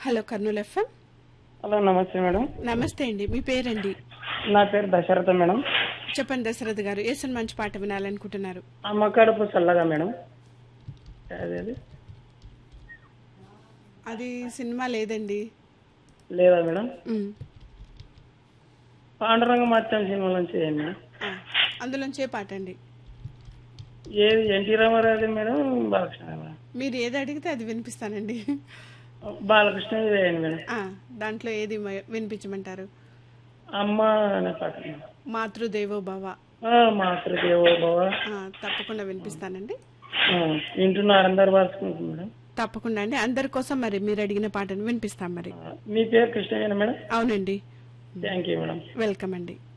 Hello Kurnool FM hello నమస్తే madam నమస్తే అండి మీ పేరండి నా పేరు దశరథ మేడం చెప్పండి దశరథ్ గారు ఏ సినిమా మంచి పాట వినాలనుకుంటున్నారు అమ్మ కడుపు చల్లగా మేడం అదే అది అది సినిమా లేదండి లేదా madam um. Panduranga Mahatyam cinema నుంచి చేయండి మేడం ఆ, అందులోంచి ఏ పాట అండి ఏది NT Ramarao madam Balakrishna madam మీరు ఏది అడిగితే అది వినిపిస్తానండి బాలకృష్ణ వేయండి మేడం ఆ, దాంట్లో ఏది మ- వినిపించమంటారు అమ్మ అనే పాట మేడం మాతృదేవో భవ ఆ, మాతృదేవో భవ ఆ, తప్పకుండా వినిపిస్తానండి ఆ, వింటున్నారు అందరు వాసుకుంటుంది మేడం తప్పకుండా అండి అందరి కోసం మరి మీరు అడిగిన పాటను వినిపిస్తాం మరి ఆ, మీ పేరు కృష్ణయ్య మేడం అవునండి థ్యాంక్ యూ మేడం వెల్కమ్ అండి